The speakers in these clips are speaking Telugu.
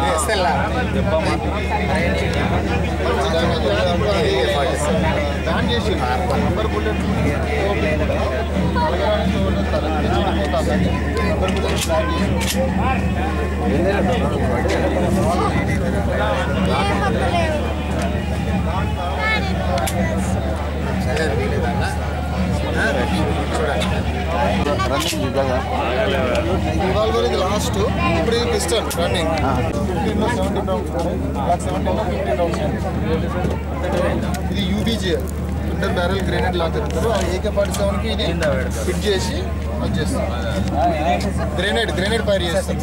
బ్యాన్ చేసి నంబర్ బుల్లెట్ అడగడానికి చెడిపోతుంది నంబర్ బుల్లెట్ బ్యాన్ చేసి ఇవాళ వరకు లాస్ట్ ఇప్పుడు ఇది పిస్టన్ రన్నింగ్ ఫిఫ్టీన్లో సెవెంటీన్ రౌండ్స్ బ్లాక్ సెవెంటీన్లో ఫిఫ్టీన్ రౌండ్స్ ఇది UBG under barrel grenade launcher అంటారు ఆ ఏకే ఫార్టీ సెవెన్కి ఇది ఫిట్ చేసి అది చేస్తాం గ్రెనేడ్ గ్రెనేడ్ ఫైర్ చేస్తాం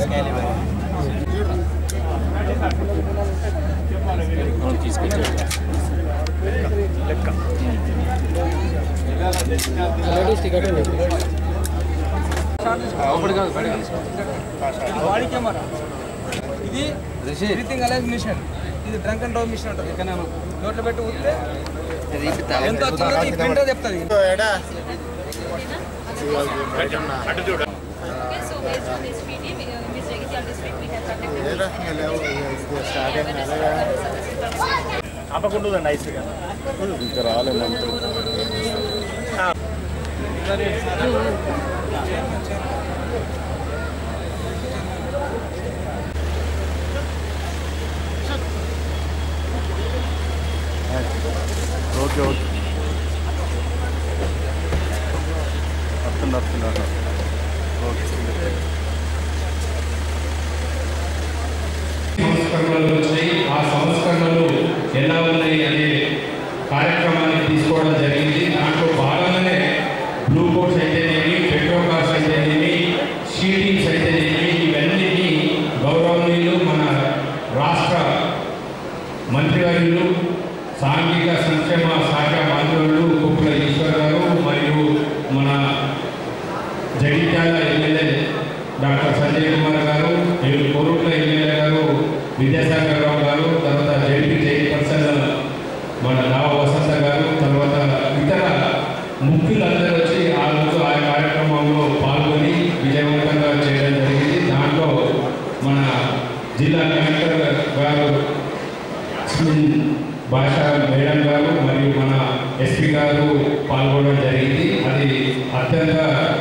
బాడీ కెమెరా ఇది బ్రీతింగ్ అలైజ్ మిషన్ ఇది డ్రంక్ అండ్ డ్రైవ్ మిషన్ ఉంటుంది ఇక్కడ నోట్లో పెట్టి ఊరితే ఎంత వచ్చిందో ఈ ప్రింటర్ చెప్తుంది Okay, so based on this treaty, we, uh, Ms. Jagitial district, we have conducted ఇంకా రాలే మంత్రి ఓకే ఓకే వస్తుంది వస్తుంది ఓకే సంస్కరణలు వచ్చినాయి ఆ సంస్కరణలు ఎలా ఉన్నాయి అనే కార్యక్రమాన్ని తీసుకోవడం జరిగింది దాంట్లో భాగంగానే బ్లూ కోట్స్ అయితేనేమి పెట్రోల్ కార్స్ అయితేనేమి షీటింగ్స్ అయితేనేమి ఇవన్నిటినీ గౌరవనీయులు మన రాష్ట్ర మంత్రివర్యులు సాంఘిక సంక్షేమ శాఖ మంత్రులు కుప్పల ఈశ్వర్ గారు మరియు మన జగిత్యాల ఎమ్మెల్యే డాక్టర్ సంజయ్ కుమార్ గారు మరియు కోరుట్ల ఎమ్మెల్యే గారు విద్యాసాగర్ రావు గారు తర్వాత జడ్పీ చైర్పర్సన్ మన రావ వసంత గారు తర్వాత ఇతర ముఖ్యులందరూ వచ్చి ఆ రోజు ఆ కార్యక్రమంలో పాల్గొని విజయవంతంగా చేయడం జరిగింది దాంట్లో మన జిల్లా కలెక్టర్ గారు స్మిన్ భాష మేడం గారు మరియు మన ఎస్పీ గారు పాల్గొనడం జరిగింది అది అత్యంత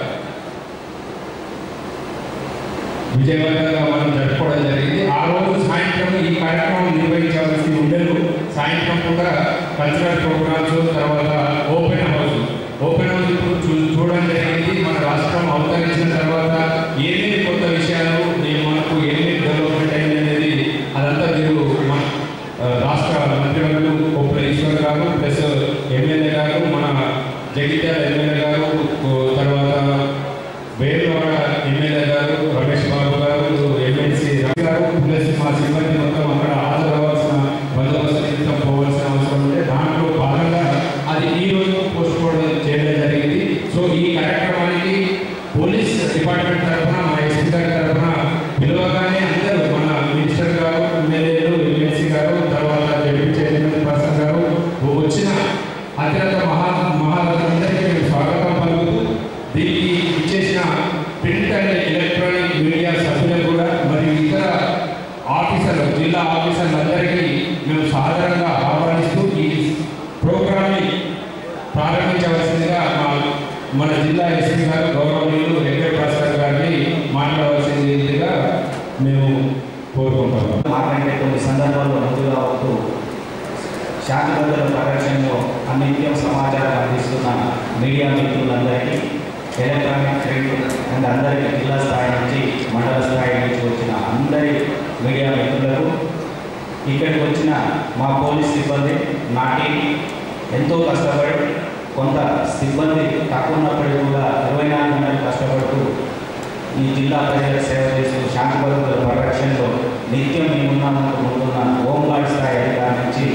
విజయవంతంగా మనం జరుపుకోవడం జరిగింది ఆ రోజు సాయంత్రం ఈ కార్యక్రమం నిర్వహించాల్సి ఉండేది సాయంత్రం కూడా కల్చరల్ ప్రోగ్రామ్స్ తర్వాత ఓపెన్ హౌస్ ఓపెన్ హౌస్ ఇప్పుడు చూ చూడడం జరిగింది మన రాష్ట్రం అవతరించిన తర్వాత ఏమేమి కొత్త విషయాలు ఏ మనకు ఏమేమి డెవలప్మెంట్ అయింది అనేది అదంతా మీరు మన ఆ, రాష్ట్ర మంత్రివర్యులు కొప్పుల ఈశ్వర్ గారు ప్లస్ ఎమ్మెల్యే గారు మన జగిత్యాల ఎమ్మెల్యే గారు ఓ, తర్వాత వేరువాడ ఎమ్మెల్యే గారు రమేష్ బాబు గారు ఎమ్మెల్సీ రవి గారు ప్లస్ మా సిబ్బంది మొత్తం అక్కడ హాజరవ్వాల్సిన బందోబస్తు పోవాల్సిన అవసరం ఉంటే దాంట్లో భాగంగా అది ఈ రోజు పోస్ట్ పోన్ చేయడం జరిగింది సో ఈ కార్యక్రమానికి పోలీస్ డిపార్ట్మెంట్ తరఫున మా ఎస్పీ గారి తరఫున పిలవగానే అందరూ మన మినిస్టర్ గారు ఎమ్మెల్యేలు ఎమ్మెల్సీ గారు తర్వాత జడ్పీ చైర్మన్ పర్సన్ గారు వచ్చిన అత్యంత మహా మహారాజులందరికీ మేము స్వాగతం పలుకుతూ దీనికి ఇచ్చేసిన ప్రింట్ అండ్ ఎలక్ట్రానిక్ మీడియా సభ్యులకు కూడా మరియు ఇతర ఆఫీసర్లు జిల్లా ఆఫీసర్లందరికీ మేము సాధారణంగా ఆహ్వానిస్తూ ఈ ప్రోగ్రామ్ని ప్రారంభించవలసిందిగా మా మన జిల్లా ఎస్పీ గారు గౌరవనీయులు వెంకట భాస్కర్ గారిని మాట్లాడవలసిందిగా మేము కోరుకుంటున్నాం మాట్లాడే కొన్ని సందర్భాల్లో ముందుగా ఉంటూ శాంతి భద్రతల పరిరక్షణలో అన్నిత్యం సమాచారం అందిస్తున్న మీడియా మిత్రులందరికీ ఎలక్ట్రానిక్ ప్రింట్ అండ్ అందరికీ జిల్లా స్థాయి నుంచి మండల స్థాయి నుంచి వచ్చిన అందరి మీడియా మిత్రులకు ఇక్కడికి వచ్చిన మా పోలీస్ సిబ్బంది నా టీం ఎంతో కష్టపడి కొంత సిబ్బంది తక్కువ ఉన్నప్పటికీ కూడా ఇరవై నాలుగు గంటలు కష్టపడుతూ ఈ జిల్లా ప్రజల సేవ చేస్తూ శాంతి భద్రతల పరిరక్షణలో నిత్యం మేమున్నామంటూ ముందున్న హోంగార్డ్ స్థాయి అధికారి నుంచి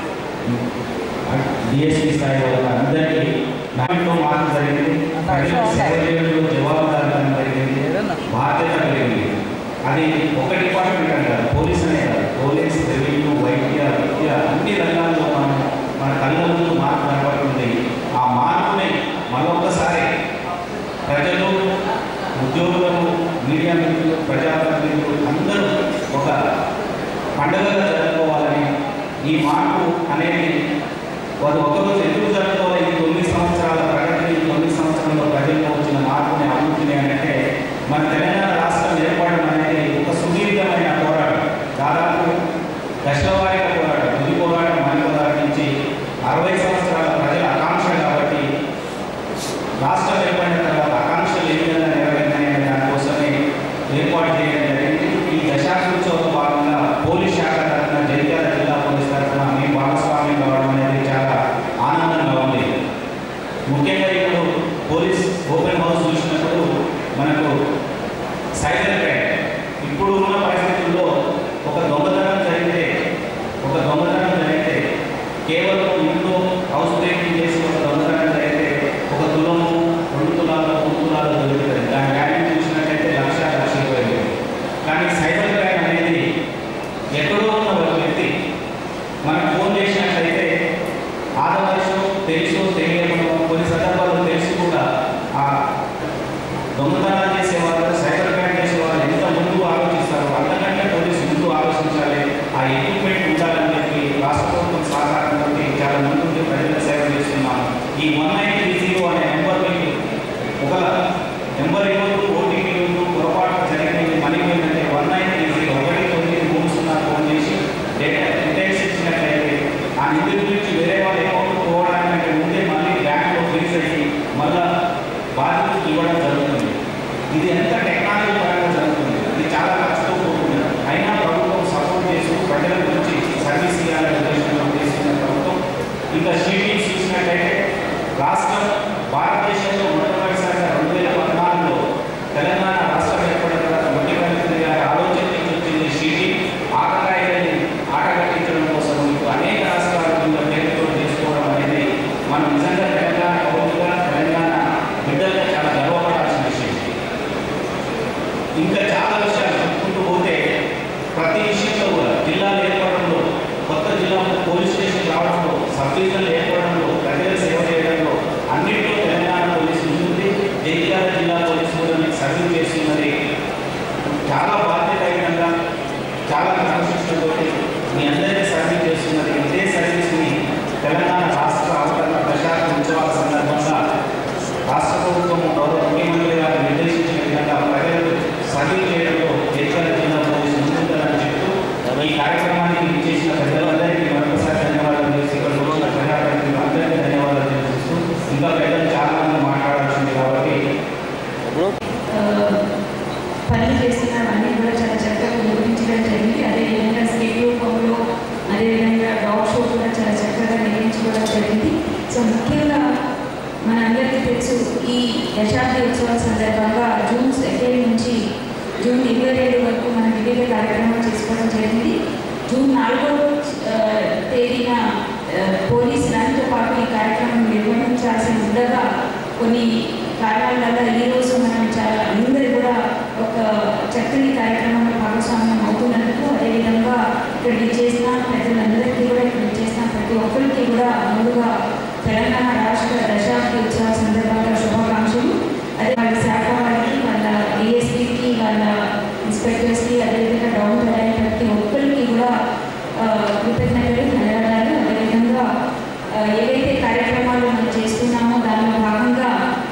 డిఎస్పీ స్థాయి వరకు అందరికీ నాటిలో మార్పు జరిగింది ప్రజలకు సేవ చేయడంలో జవాబుదారితనం జరిగింది బాధ్యత పెరిగింది అది ఒక డిపార్ట్మెంట్ అని కాదు పోలీస్ అనే కాదు పోలీస్ రెవెన్యూ వైద్య విద్య అన్ని రంగాల్లో మనం మన కళ్ళ ముందు మార్పు కనబడుతుంది ఆ మార్పుని మరొకసారి ప్రజలు ఉద్యోగులకు మీడియా మిత్రులు ప్రజాప్రతినిధులు అందరూ ఒక పండుగగా జరుపుకోవాలని ఈ మార్పు అనేది వాళ్ళు ఒకరోజు ఎందుకు జరుపుకోవాలి ఈ తొమ్మిది సంవత్సరాల ప్రగతిని ఈ తొమ్మిది సంవత్సరాల్లో ప్రజల్లో వచ్చిన మార్పుని అభివృద్ధిని అంటే మన తెలంగాణ రాష్ట్రం ఏర్పడడం అనేది ఒక సుదీర్ఘమైన పోరాటం దాదాపు దశలవారిగా పోరాటం తుది పోరాటం మన పోరాటం నుంచి అరవై సంవత్సరాల ప్రజల ఆకాంక్ష కాబట్టి రాష్ట్రం ఏర్పడిన తర్వాత ఆకాంక్షలు ఏ విధంగా నెరవేరినాయనే దానికోసమే ఏర్పాటు చేయడం జరిగింది ఈ దశాబ్దోత్సవంలో భాగంగా పోలీస్ శాఖ తరఫున జగిత్యాల జిల్లా పోలీస్ తరఫున మేము భాగస్వామ్యం కావడం అనేది చాలా ఆనందంగా ఉంది ముఖ్యంగా ఇప్పుడు పోలీస్ ఓపెన్ హౌస్ చూసినప్పుడు మనకు సైబర్ క్రైమ్ ఇప్పుడు ఉన్న పరిస్థితుల్లో ఒక దొంగతనం జరిగితే ఒక దొంగతనం జరిగితే కేవలం ఇంట్లో హౌస్ బ్రేకింగ్ చేసి ఒక దొంగతనం జరిగితే ఒక తులము రెండు తులాలు మూడు తులాలు దొరుకుతుంది దాని వాల్యూ చూసినట్టయితే లక్ష లక్ష ఇరవై వేలు కానీ సైబర్ క్రైమ్ అనేది ఎక్కడో ఉన్న ఒక వ్యక్తి మనకు ఫోన్ చేసినట్లయితే ఆడవచ్చు తెలుసు తెలియకుండా కొన్ని సందర్భాల్లో తెలిసి కూడా ఆ దొంగతనాలు చేసే వాళ్ళు సైబర్ క్రైమ్ చేసే వాళ్ళు ఎంత ముందు ఆలోచిస్తారు అంతకంటే పోలీసు ముందు ఆలోచించాలి ఆ ఎక్విప్మెంట్ ఉండాలని చెప్పి రాష్ట్ర ప్రభుత్వం సహకారంతో చాలా ముందుండి ప్రజలకు సేవ చేస్తున్నాము ఈ వన్ నైన్ త్రీ జీరో అనే నెంబర్కి ఒక నెంబర్ ఇవ్వదు ఓటీపీ ఇవ్వదు పొరపాటు జరిగింది మనీ పోయిందంటే వన్ నైన్ త్రీ జీరో ఒకటి తొమ్మిది మూడు సున్నా ఫోన్ చేసి డేటా డీటెయిల్స్ ఇచ్చినట్లయితే ఆ నిధుల నుంచి వేరే వాళ్ళ అకౌంట్ పోవడానికి ముందే మళ్ళీ బ్యాంక్లో ఫ్రీజ్ అయ్యి మళ్ళా బాధ్యతలు ఇవ్వడం జరుగుతుంది ఇది ఎంత టెక్నాలజీ పరంగా జరుగుతుంది ఇది చాలా ఖర్చుతో కూడుకుంది అయినా ప్రభుత్వం సపోర్ట్ చేస్తూ ప్రజల గురించి సర్వీస్ ఇవ్వాలనే ఉద్దేశంలో చేస్తున్న ప్రభుత్వం ఇంకా స్ట్రీటింగ్స్ చూసినట్టయితే రాష్ట్రం భారతదేశంలో మొట్టమొదటిసారిగా రెండు వేల పద్నాలుగులో తెలంగాణ రాష్ట్రం ఏర్పడిన తర్వాత ముఖ్యమంత్రి గారి ఆలోచన నుంచి వచ్చింది స్ట్రీటింగ్ ఆటగాయలని ఆట కట్టించడం కోసం ఇప్పుడు అనేక రాష్ట్రాలు దీనిలో పేరుతో చేసుకోవడం అనేది మనం నిజంగా తెలంగాణ పౌరులుగా తెలంగాణ బిడ్డలుగా చాలా గర్వపడాల్సిన విషయం ఇంకా చాలా విషయాలు చెప్పుకుంటూ పోతే ప్రతి విషయంలో కూడా జిల్లాలు ఏర్పడంలో కొత్త జిల్లా పోలీస్ స్టేషన్ రావడంలో సబ్ డివిజన్లు ఏర్పడంలో ప్రజల సేవ చేయడంలో అన్నింటిలో తెలంగాణ పోలీసు ఉంటుంది జగిత్యాల జిల్లా పోలీసు కూడా మీకు సర్వీస్ చేస్తున్నది చాలా బాధ్యతయుతంగా చాలా క్రమశిక్షణతో మీ అందరికీ సర్వీస్ చేస్తున్నది ఇదే సర్వీస్ని తెలంగాణ రాష్ట్ర అవతరణ దశాబ్ద ఉత్సవాల సందర్భంగా రాష్ట్ర ప్రభుత్వం గౌరవ ముఖ్యమంత్రి గారు నిర్దేశించిన విధంగా ప్రజలకు సర్వీస్ చేయడంలో జగిత్యాల జిల్లా పోలీసు ముందుంటుందని చెప్తూ ఈ కార్యక్రమానికి ఇచ్చేసిన పెద్దలందరికీ మరొకసారి ధన్యవాదాలు చేసి ఇక్కడ ఉన్న ప్రజాప్రతినిధులు అందరికీ ధన్యవాదాలు తెలియజేస్తూ ఇంకా పెద్దలు చాలా మంది మాట్లాడాల్సింది కాబట్టి పనులు చేస్తున్నవన్నీ కూడా చాలా చక్కగా వివరించడం జరిగింది అదేవిధంగా స్కేట్ రూపంలో అదేవిధంగా డాగ్ షో కూడా చాలా చక్కగా నిర్మించుకోవడం జరిగింది సో ముఖ్యంగా మనందరికీ తెలుసు ఈ దశాబ్ది ఉత్సవాల సందర్భంగా జూన్ సెకండ్ నుంచి జూన్ ఇరవై రెండు వరకు మనం వివిధ కార్యక్రమాలు చేసుకోవడం జరిగింది జూన్ నాలుగో ఆ, తేదీన ఆ, పోలీస్ రన్తో పాటు ఈ కార్యక్రమం నిర్వహించాల్సి ఉండగా కొన్ని కారణాల వల్ల ఈరోజు మనం చాలా అందరూ కూడా ఒక చక్కని కార్యక్రమంలో భాగస్వామ్యం అవుతున్నందుకు అదేవిధంగా ఇక్కడ చేసిన ప్రజలందరికీ కూడా ఇక్కడ చేసిన ప్రతి ఒక్కరికి కూడా ముందుగా తెలంగాణ రాష్ట్ర దశాబ్ది ఉత్సవ సందర్భంగా శుభాకాంక్షలు అదే వాళ్ళ శాఖ వాళ్ళకి వాళ్ళ డిఎస్పీకి వాళ్ళ ఇన్స్పెక్టర్స్కి అదేవిధంగా డౌన్ అయిన ప్రతి ఒక్కరికి కూడా ఆ, కృతజ్ఞతలు ధన్యవాదాలు అదేవిధంగా ఆ, ఏవైతే కార్యక్రమాలు మనం చేస్తున్నామో దానిలో భాగంగా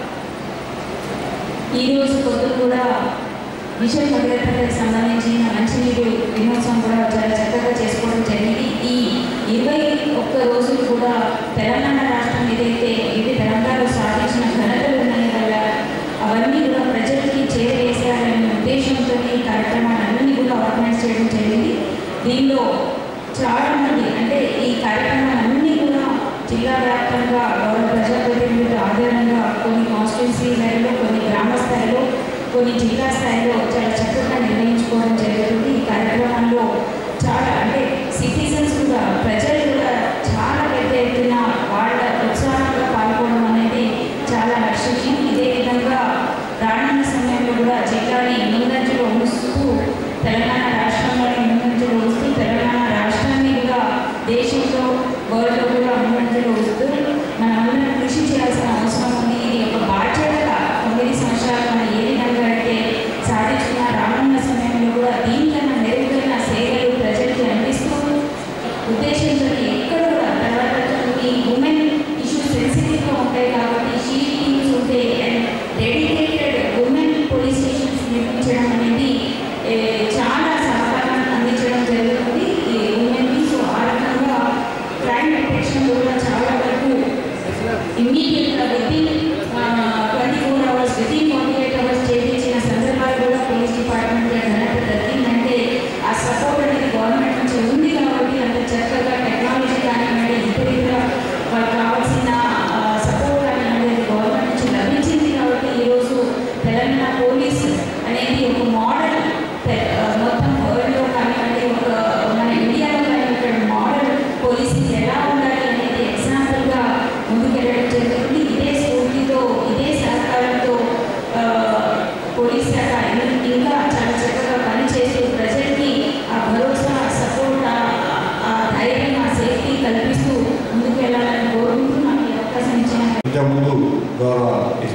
ఈరోజు పొద్దున కూడా మిషన్ భగీరథకి సంబంధించిన మంచినీరు దినోత్సవం కూడా చాలా చక్కగా చేసుకోవడం జరిగింది ఈ ఇరవై ఒక్క రోజులు కూడా తెలంగాణ రాష్ట్రం ఏదైతే ఇది తెలంగాణలో సాధించిన ఘనతలు ఉన్నాయి వల్ల అవన్నీ కూడా ప్రజలకి చేరవేసేయాలనే ఉద్దేశంతో ఈ కార్యక్రమాలన్నీ కూడా ఆర్గనైజ్ చేయడం జరిగింది దీనిలో చాలా మంది అంటే ఈ కార్యక్రమాలన్నీ కూడా జిల్లా వ్యాప్తంగా గౌరవ ప్రజాప్రతినిధుల ఆధారంగా కొన్ని కాన్స్టిట్యున్సీ స్థాయిలో కొన్ని గ్రామ స్థాయిలో కొన్ని జిల్లా స్థాయిలో చాలా చక్కగా నిర్ణయించుకోవడం జరుగుతుంది ఈ కార్యక్రమంలో చాలా అంటే సిటిజన్స్ కూడా ప్రజలు కూడా చాలా పెద్ద ఎత్తున వాళ్ళ ఉత్సాహంగా పాల్గొనడం అనేది చాలా లక్ష్యం ఇదే విధంగా రానున్న సమయంలో కూడా జిల్లాని ముందంజలో ఉంచుతూ తెలంగాణ రాష్ట్రంలోని ముందంజలో ఉంచుతూ తెలంగాణ రాష్ట్రాన్ని కూడా దేశంలో వరల్డ్లో కూడా ముందంజలో ఉంచుతూ మనమందరం కృషి చేయాల్సిన అవసరం ఉంది ఇది ఒక బాధ్యతగా తొమ్మిది సంవత్సరాలు మనం ఏ విధంగా అయితే సాధించిన రానున్న సమయంలో కూడా దీనికన్నా మెరుగైన సేవ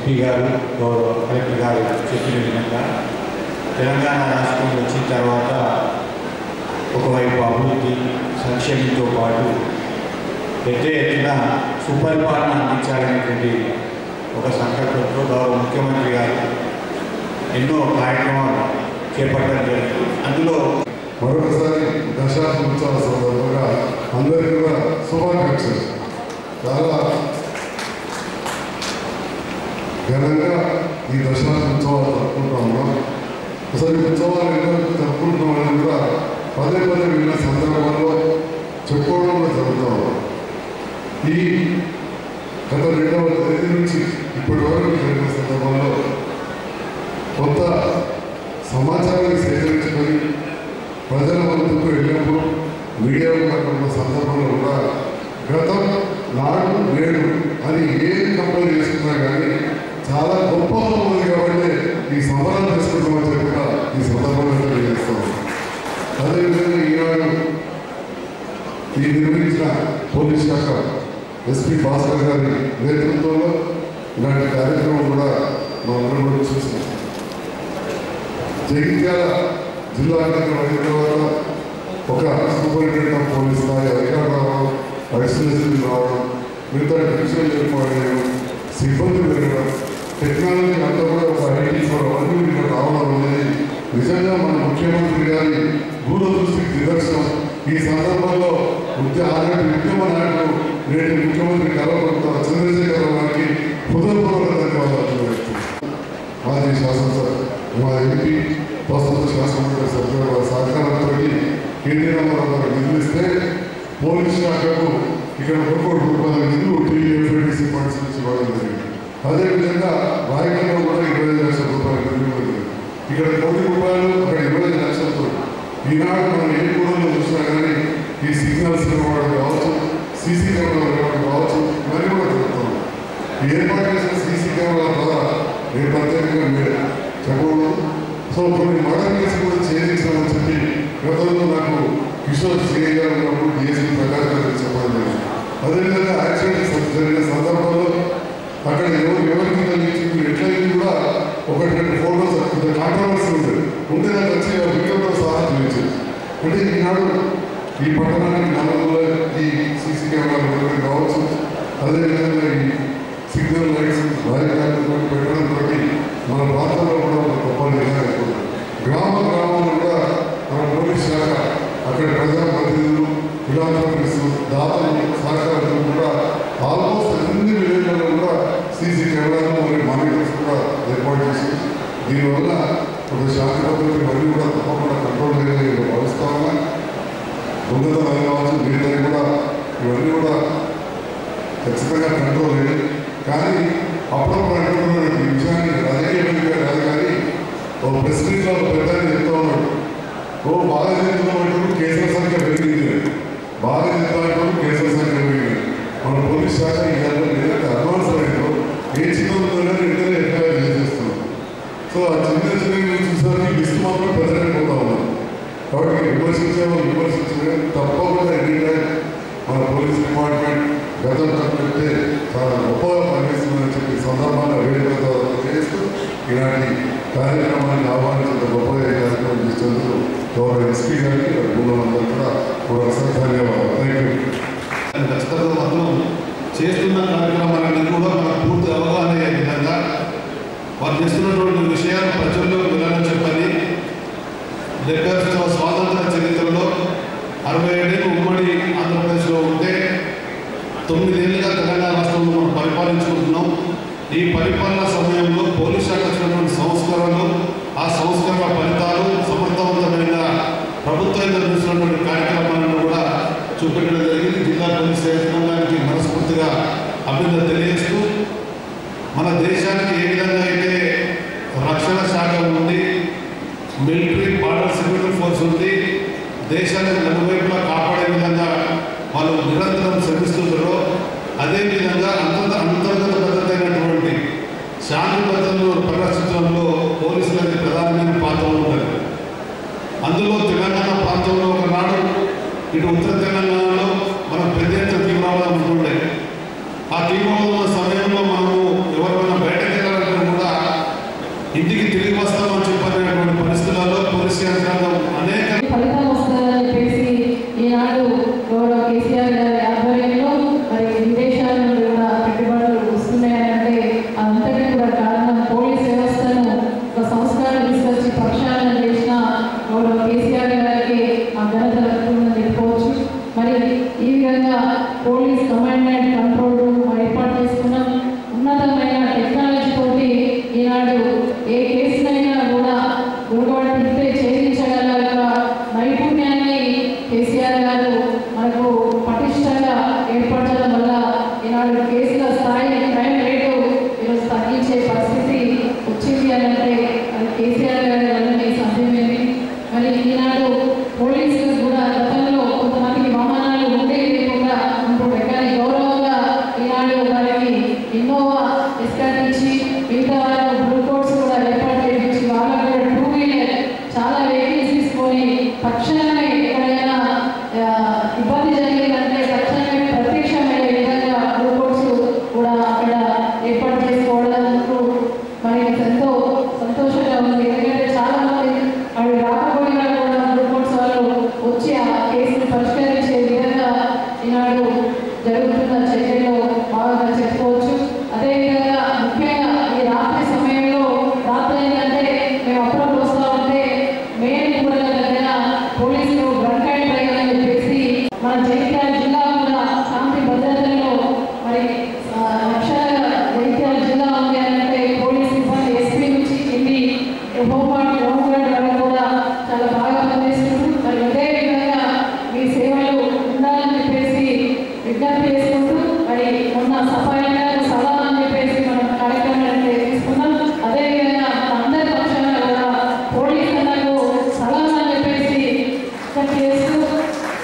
ఎస్పీ గారు గౌరవ కలెక్టర్ గారు చెప్పిన విధంగా తెలంగాణ రాష్ట్రం వచ్చిన తర్వాత ఒకవైపు అభివృద్ధి సంక్షేమంతో పాటు పెద్ద ఎత్తున సుపరిపాలన అందించాలనేటువంటి ఒక సంకల్పంతో గౌరవ ముఖ్యమంత్రి గారు ఎన్నో కార్యక్రమాలు చేపట్టడం జరిగింది అందులో మరొకసారి దశాబ్ద ఉత్సవ సందర్భంగా అందరికీ కూడా శుభాకాంక్షలు చాలా ఘనంగా ఈ దశాబ్ద ఉత్సవాలు జరుపుకుంటా ఉన్నాం అసలు ఈ ఉత్సవాలు ఎందుకు జరుపుకుంటున్నామని కూడా పదే పదే విన్న సందర్భాల్లో చెప్పుకోవడం కూడా జరుగుతూ ఉన్నాం ఈ గత రెండవ తేదీ నుంచి ఇప్పటి వరకు జరిగిన సందర్భంలో కొంత సమాచారాన్ని సేకరించుకొని ప్రజల ముందుకు వెళ్ళినప్పుడు మీడియా ఉన్న సందర్భంలో కూడా గతం నాడు నేడు అని ఏ కంపెనీ చేసుకున్నా కానీ చాలా గొప్పగా ఉంది కాబట్టి ఈ సమరం చేసుకుంటామని చెప్పి కూడా ఈ సందర్భంగా తెలియజేస్తాం అదేవిధంగా ఈనాడు ఈ నిర్మించిన పోలీస్ శాఖ ఎస్పీ భాస్కర్ గారి నేతృత్వంలో ఇలాంటి కార్యక్రమం కూడా మనందరం కూడా చూస్తున్నాం జగిత్యాల జిల్లా కేంద్రం అయిన తర్వాత ఒక సూపరింటెండెంట్ ఆఫ్ పోలీస్ స్థాయి అధికారులు రావడం వైస్లేషన్ రావడం మిగతా డివిజన్ ఏర్పాటు సిబ్బంది పెరగడం టెక్నాలజీ అంతా కూడా ఒక ఐటీ ఫోర్ అవన్నీ ఇక్కడ రావడం అనేది నిజంగా మన ముఖ్యమంత్రి గారి దూరదృష్టికి నిదర్శనం ఈ సందర్భంలో ఉద్య ఆనాటి ఉద్యమ నాయకులు నేటి ముఖ్యమంత్రి కలవకుంట చంద్రశేఖర గారికి హృదయపూర్వక ధన్యవాదాలు తెలియజేస్తున్నాను. మాజీ శాసనసభ మా ఎంపీ ప్రస్తుత శాసనమండలి సభ్యుల వారి సహకారంతో కేటీ రామారావు గారు నిధులిస్తే పోలీస్ శాఖకు ఇక్కడ ఒక కోటి రూపాయల నిధులు టీఎఫ్ఐడిసి ఫండ్స్ నుంచి ఇవ్వడం జరిగింది అదేవిధంగా రాయకల్లో కూడా ఇరవై ఐదు లక్షల రూపాయలు నిధులు ఇవ్వడం ఇక్కడ కోటి రూపాయలు అక్కడ ఇరవై ఐదు లక్షలతో ఈనాడు మనం ఏ కూడలో చూసినా కానీ ఈ సిగ్నల్స్ ఇవ్వడం కావచ్చు సీసీ కెమెరాలు ఇవ్వడం కావచ్చు ఇవన్నీ కూడా జరుగుతుంది ఏర్పాటు చేసిన సీసీ కెమెరాల ద్వారా నేను ప్రత్యేకంగా మీరు చెప్పకూడదు సో కొన్ని మర్డర్ కేసు కూడా ఛేదించామని చెప్పి గతంలో నాకు కిషోర్ సిఐ గారు ఉన్నప్పుడు డిఎస్పీ ప్రకాష్ గారు చెప్పడం జరిగింది అదేవిధంగా యాక్సిడెంట్ జరిగిన సందర్భంలో అక్కడ ఎవరు ఎవరికి కలిగించింది ఎట్లయింది కూడా ఒకటి రెండు ఫోటోస్ కొంచెం కాంట్రవర్సీ ఉంది ఉంటే నాకు వచ్చి ఆ వీడియోతో సహా చూపించింది అంటే ఈనాడు ఈ పట్టణానికి నలుగురు ఈ సీసీ కెమెరాలు పెట్టడం కావచ్చు అదేవిధంగా ఈ సిగ్నల్ లైట్స్ రాజకీయాలు పెట్టడంతో మన ప్రాంతంలో కూడా ఒక గొప్ప నిర్ణయం అయిపోతుంది గ్రామ గ్రామంలో కూడా మన పోలీస్ శాఖ అక్కడ ప్రజా ప్రతినిధులు ఫిలాంథ్రపిస్ట్ దాతలు సహకారులు కూడా ఆల్మోస్ట్ అన్ని విలేజ్లలో కూడా సీసీ కెమెరాలు మరియు మానిటర్స్ కూడా ఏర్పాటు చేసి దీనివల్ల ఒక శాంతి భద్రత ఇవన్నీ కూడా తప్పకుండా కంట్రోల్ చేయాలని భావిస్తా ఉన్నా దొంగతనాలు కావచ్చు మిగతా కూడా ఇవన్నీ కూడా ఖచ్చితంగా కంట్రోల్ అయ్యింది కానీ అప్పుడప్పుడు అంటున్న ఈ విషయాన్ని రాజకీయంగా కాదు కానీ ఓ ప్రెస్ మీట్లో ఒక పెద్ద ఆయన చెప్తా ఉన్నాడు ఓ బాగా చెప్తున్నట్టు కేసుల సంఖ్య పెరిగింది అని. బాగా చెప్తున్నట్టు కేసుల సంఖ్య పెరిగింది మన పోలీస్ శాఖ ఈ నెలలో ఏదైతే అడ్వాన్స్ అయిందో ఏ చిన్న ఉందో వెంటనే ఎఫ్ఐఆర్ చేసేస్తున్నాం సో ఆ చిన్న చిన్న చూసేసరికి లిస్ట్ మాత్రం పెద్దరైపోతా ఉన్నాం కాబట్టి విమర్శించామో విమర్శించలే తప్పకుండా ఎనీ టైం మన పోలీస్ డిపార్ట్మెంట్ గతం కంటే చాలా గొప్పగా పనిచేస్తుందని చెప్పి సందర్భంగా వేడుకతో చేస్తూ ఇలాంటి కార్యక్రమాన్ని ఆహ్వానించిన గొప్పగా ఈ కార్యక్రమం చేసేందుకు గౌరవ ఎస్పీ గారికి బృందమందరూ కూడా మరొకసారి ధన్యవాదాలు థ్యాంక్ యూ ఖచ్చితంగా మాత్రం చేస్తున్న కార్యక్రమాలన్నీ కూడా మనకు పూర్తి అవగాహన అయ్యే విధంగా వారు చేస్తున్నటువంటి విషయాలు ప్రజల్లోకి వెళ్ళాలని చెప్పని లెక్కర్స్లో స్వాతంత్ర చరిత్రలో అరవై ఏడేళ్ళు ఉమ్మడి ఆంధ్రప్రదేశ్లో ఉంటే తొమ్మిదేళ్ళుగా తెలంగాణ రాష్ట్రంలో మనం పరిపాలించుకుంటున్నాం ఈ పరిపాలన సమయంలో పోలీస్ శాఖ వచ్చినటువంటి సంస్కరణలు ఆ సంస్కరణ ఫలితాలు సమర్థవంతమైన ప్రభుత్వం నిర్వహిస్తున్నటువంటి కార్యక్రమాలను కూడా చూపెట్టడం జరిగింది జిల్లా పోలీస్ యంత్రాంగానికి మనస్ఫూర్తిగా అభినందన తెలియజేస్తూ మన దేశానికి ఏ విధంగా అయితే రక్షణ శాఖ ఉంది మిలిటరీ బార్డర్ సెక్యూరిటీ ఫోర్స్ ఉంది దేశాన్ని నలువైపులా కాపాడే విధంగా వాళ్ళు నిరంతరం శ్రమిస్తున్నారో అదేవిధంగా అంతర్గత అంతర్గత భద్రత అయినటువంటి శాంతి భద్రతను పరిరక్షించడంలో పోలీసులకి ప్రధానమైన పాత్ర ఉంటుంది అందులో తెలంగాణ ప్రాంతంలో ఒకనాడు ఇటు ఉత్తర తెలంగాణలో మనం పెద్ద ఎత్తున తీవ్రవాదం ఉంటుండే ఆ తీవ్రవాదం సమయంలో మనము ఎవరైనా బయటకు వెళ్ళాలని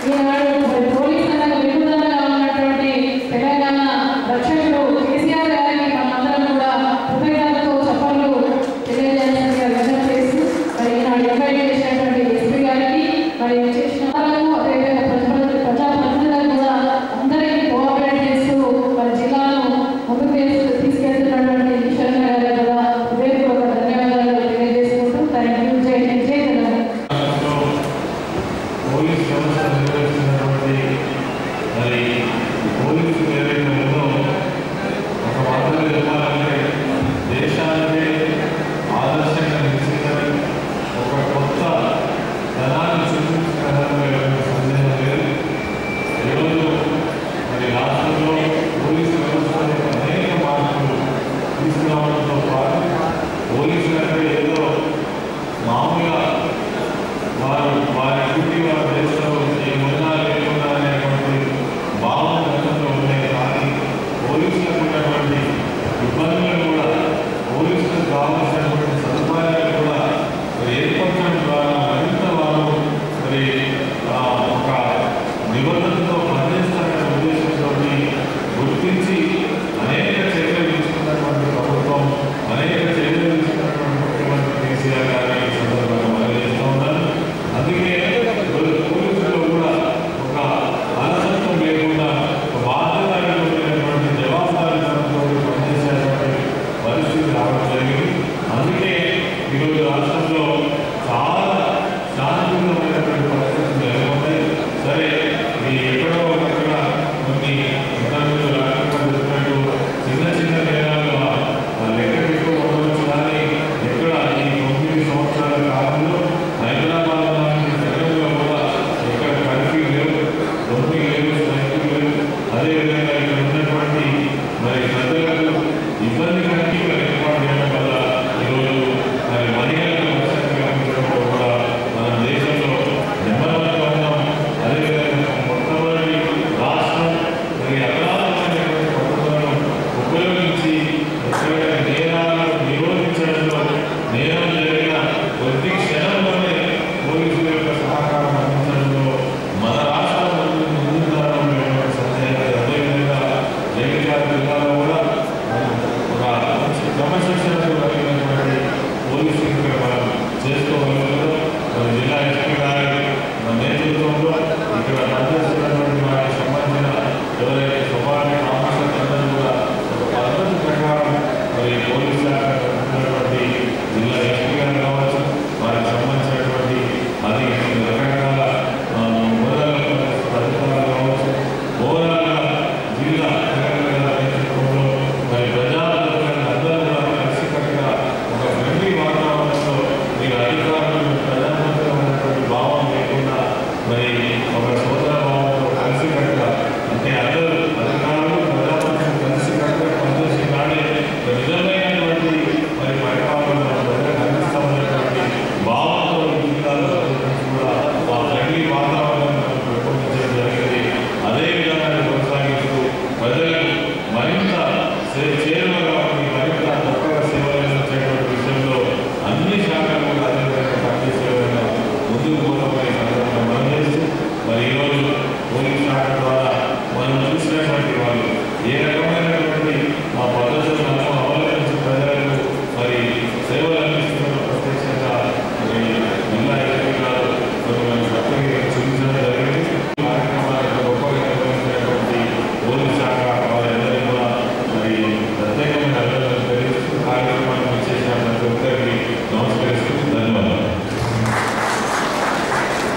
ఈనాడు మరి పోలీస్ రంగం వెలుగుదలగా ఉన్నటువంటి తెలంగాణ రక్షకుడు కేసీఆర్ గారికి మనందరం కూడా హృదయాలతో చప్పట్లు తెలియజేయాల్సిందిగా విజ్ఞప్తి చేస్తూ మరి ఈనాడు ఎంక్వైరీ చేసినటువంటి ఎస్పీ గారికి మరి చేసిన వాళ్ళకు అదేవిధంగా ప్రజల ప్రజాప్రతినిధులకు కూడా అందరికీ కోఆపరేట్ చేస్తూ మరి జిల్లాను ముందుకు తీసు- తీసుకెళ్తున్నటువంటి ఈశ్వర్ గారికి కూడా హృదయపూర్వక ధన్యవాదాలు తెలియజేసుకుంటూ థ్యాంక్ యూ జై హింద్, జై తెలంగాణ పోలీస్ వ్యవస్థ నిర్వహిస్తున్నటువంటి మరి పోలీసు ఏదైతే ఉందో ఒక మాటలో చెప్పాలంటే దేశానికే ఆదర్శంగా నిలిచిందని ఒక కొత్త ధనాన్ని సృష్టించడంలో ఎలాంటి సందేహం లేదు ఈరోజు మరి రాష్ట్రంలో పోలీసు వ్యవస్థలో అనేక మార్పులు తీసుకురావడంతో పాటు పోలీసులంటే ఏదో మామూలుగా వారు వారి డ్యూటీ వారు చేస్తారు ఏమున్నా లేకున్నా అనేటువంటి భావన గతంలో ఉన్నాయి కానీ పోలీసులకు ఉన్నటువంటి ఇబ్బందులు కూడా పోలీసులకు కావాల్సినటువంటి సదుపాయాలు కూడా మరి ఏర్పరచడం ద్వారా మరింత వారు మరి ఆ, ఒక నిబద్ధతతో పనిచేస్తారనే ఉద్దేశంతో గుర్తించి అనేక చర్యలు తీసుకున్నటువంటి ప్రభుత్వం అనేక చర్యలు తీసుకున్నటువంటి ముఖ్యమంత్రి కేసీఆర్ గారి ఈ సందర్భంగా తెలియజేస్తూ ఉన్నారు అందుకే ఈరోజు పోలీసులు కూడా ఒక అలసత్వం లేకుండా ఒక బాధ్యతమైనటువంటి జవాబాదారితనంతో పనిచేసేటువంటి పరిస్థితి రావడం జరిగింది అందుకే ఈరోజు రాష్ట్రంలో చాలా శాంతియుతమైనటువంటి పరిస్థితులు నెలకొన్నాయి సరే ఈ ఎక్కడో అక్కడ కొన్ని ఇంతకుముందు రాష్ట్రంలో చెప్పినట్టు చిన్న చిన్న నేరాలు ఆ లెక్క ఎక్కువ ఉండవచ్చు కానీ ఎక్కడ ఈ తొమ్మిది సంవత్సరాల కాలంలో హైదరాబాద్ లాంటి నగరంలో కూడా ఎక్కడ కర్ఫ్యూ లేవు దొంగలు లేవు స్ట్రైకులు లేవు అదేవిధంగా ఇక్కడ ఉన్నటువంటి మరి ప్రజలకు ఇబ్బంది కలిగి ఏర్పాటు చేయడం వల్ల ఈరోజు మరి మహిళలకు రక్షణ కల్పించడంలో కూడా మన దేశంలో నెంబర్ వన్గా ఉన్నాం అదేవిధంగా మొట్టమొదటి రాష్ట్రం మరి అపరాధమైనటువంటి పద్ధతులను ఉపయోగించి ఎక్కడైనా నేరాలను నిరోధించడంలో నేరం జరిగిన కొద్ది క్షణంలోనే పోలీసుల యొక్క సహకారం అందించడంలో మన రాష్ట్రం ముందు ముందుంటారని ఉన్నటువంటి సందేహం లేదు. అదేవిధంగా జగిత్యాల జిల్లాలో కూడా ఒక మంచి క్రమశిక్షణకు కలిగినటువంటి పోలీసులు ఇక్కడ మనం చేసుకోగలుగుతారు మరి జిల్లా ఎస్పీ గారి మన నేతృత్వంలో ఇక్కడ పనిచేస్తున్నటువంటి వారికి సంబంధించిన ఎవరైతే స్వభావాన్ని కామర్షియల్ అందరూ కూడా ఒక పద్ధతి ప్రకారం మరి పోలీసు శాఖ ఉన్నటువంటి జిల్లా ఎస్పీ గారు కావచ్చు వారికి సంబంధించినటువంటి అది రకరకాల ఆ, హోదాల అధికారులు కావచ్చు ఓవరాల్గా జిల్లా తెలంగాణ నేతృత్వంలో మరి ప్రజాప్రతినిధులు అందరూ కూడా కలిసికట్టుగా ఒక ఫ్రెండ్లీ వాతావరణంలో మీరు అధికారులు ప్రజాప్రతినిధులు ఉన్నటువంటి భావం లేకుండా మరి ఒక సోదర భావంతో కలిసికట్టుగా అంటే అందరూ అధికారులు ప్రజాప్రతినిధులు కలిసికట్టుగా పనిచేసి నాడే ఒక నిజమైనటువంటి మరి పరిపాలన మన ప్రజలకు అందిస్తామనేటువంటి భావంతో ఈ జిల్లాలో కూడా ఆ ఫ్రెండ్లీ వాతావరణం పెంపొందించడం జరిగింది అదే విధంగా కొనసాగిస్తూ ప్రజలకు మరింత చే- చేరువగా ఉండి మరింత గొప్పగా సేవలు అందించేటువంటి విషయంలో అన్ని శాఖలు కూడా అదే విధంగా పనిచేసే విధంగా ముందుకు పోతామని సందర్భంగా మనం చేస్తూ మరి ఈరోజు పోలీస్ శాఖ ద్వారా మనం చూసినటువంటి వాళ్ళు ఏ రకమైన